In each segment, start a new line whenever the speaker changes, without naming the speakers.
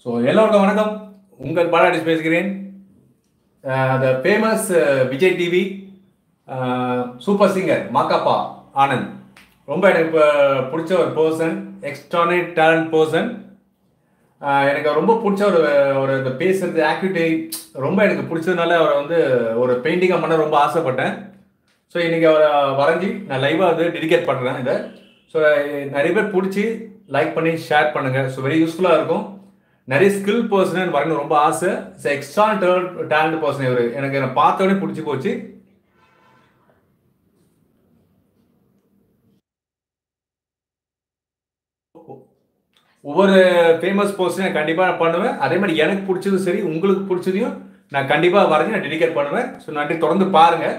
so எல்லோருக்கும் வணக்கம் உங்கள் பாலாடிஸ் பேசுகிறேன் the famous Vijay TV super singer Makapa Anand ரொம்ப எனக்கு இப்போ பிடிச்ச ஒரு பர்சன் எக்ஸ்ட்ரானரி டேலண்ட் பர்சன் எனக்கு ரொம்ப பிடிச்ச ஒரு ஒரு இந்த பேசுறது ஆக்டிவிட்டி ரொம்ப எனக்கு பிடிச்சதுனால அவரை வந்து ஒரு பெயிண்டிங்காக பண்ண ரொம்ப ஆசைப்பட்டேன் ஸோ இன்றைக்கி அவரை வரைஞ்சி நான் லைவாக வந்து டெடிகேட் பண்ணுறேன் இதை ஸோ நிறைய பேர் பிடிச்சி லைக் பண்ணி ஷேர் பண்ணுங்கள் ஸோ வெரி யூஸ்ஃபுல்லாக இருக்கும் நிறைய ஸ்கில் பர்சன் வரணும் ரொம்ப ஆசை இட்ஸ் எக்ஸ்ட்ரா டேலண்ட் பர்சன் இவர் எனக்கு என்னை பார்த்தோடனே பிடிச்சி போச்சு ஒவ்வொரு ஃபேமஸ் பர்சனையும் கண்டிப்பாக நான் பண்ணுவேன் அதே மாதிரி எனக்கு பிடிச்சதும் சரி உங்களுக்கு பிடிச்சதையும் நான் கண்டிப்பாக வரைஞ்சி நான் டெடிகேட் பண்ணுவேன் ஸோ நன்றி தொடர்ந்து பாருங்கள்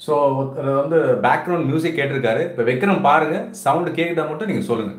ஸோ ஒருத்தர் வந்து பேக்ரவுண்ட் மியூசிக் கேட்டிருக்காரு இப்போ வைக்கிறோம் பாருங்க சவுண்டு கேட்குதா மட்டும் நீங்கள் சொல்லுங்கள்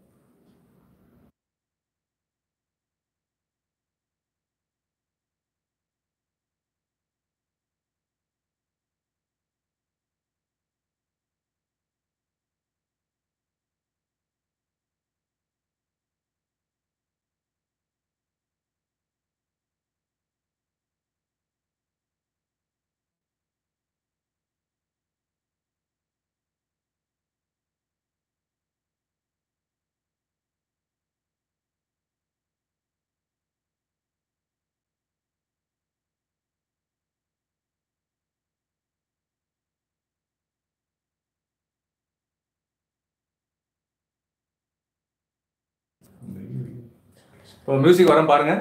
இப்போ மியூசிக் வரோம் பாருங்க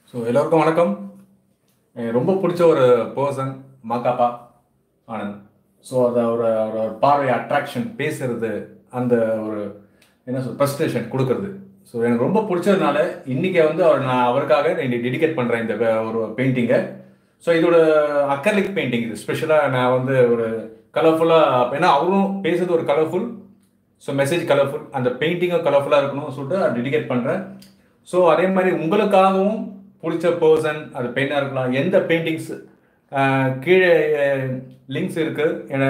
ஸோ எல்லோருக்கும் வணக்கம் எனக்கு ரொம்ப பிடிச்ச ஒரு பர்சன் மாக்காப்பா ஆனந்த் ஸோ அதை ஒரு ஒரு பார்வை அட்ராக்ஷன் பேசுறது அந்த ஒரு என்ன சொல் ப்ரெஸ்டேஷன் கொடுக்கறது ஸோ எனக்கு ரொம்ப பிடிச்சதுனால இன்னைக்கு வந்து அவர் நான் அவருக்காக இன்னைக்கு டெடிகேட் பண்ணுறேன் இந்த வே- ஒரு பெயிண்டிங்கை ஸோ இதோட அக்கர்லிக் பெயிண்டிங் இது ஸ்பெஷலாக நான் வந்து ஒரு கலர்ஃபுல்லாக ஏன்னா அவரும் பேசுறது ஒரு கலர்ஃபுல் ஸோ மெசேஜ் கலர்ஃபுல் அந்த பெயிண்டிங்கும் கலர்ஃபுல்லாக இருக்கணும்னு சொல்லிட்டு டெடிகேட் பண்ணுறேன் ஸோ அதே மாதிரி உங்களுக்காகவும் பிடிச்ச பர்சன் அது பெயிண்டாக இருக்கலாம் எந்த பெயிண்டிங்ஸ் கீழே லிங்க்ஸ் இருக்குது என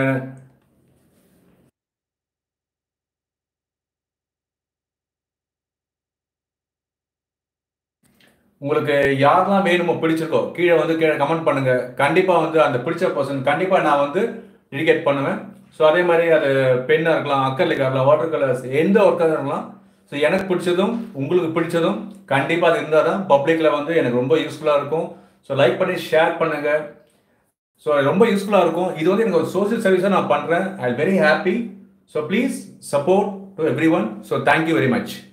உங்களுக்கு யாரெல்லாம் வேணுமோ பிடிச்சிருக்கோ கீழே வந்து கீழே கமெண்ட் பண்ணுங்க கண்டிப்பா வந்து அந்த பிடிச்ச பர்சன் கண்டிப்பா நான் வந்து டெடிகேட் பண்ணுவேன் ஸோ அதே மாதிரி அது பெண்ணாக இருக்கலாம் அக்கர்லிக்காக இருக்கலாம் வாட்டர் கலர்ஸ் எந்த ஒர்க்காக இருக்கலாம் ஸோ எனக்கு பிடிச்சதும் உங்களுக்கு பிடிச்சதும் கண்டிப்பாக அது இருந்தால் தான் பப்ளிக்கில் வந்து எனக்கு ரொம்ப யூஸ்ஃபுல்லாக இருக்கும் ஸோ லைக் பண்ணி ஷேர் பண்ணுங்க ஸோ ரொம்ப யூஸ்ஃபுல்லாக இருக்கும் இது வந்து எனக்கு ஒரு சோஷியல் சர்வீஸாக நான் பண்ணுறேன் I very happy so please support to everyone so thank you very much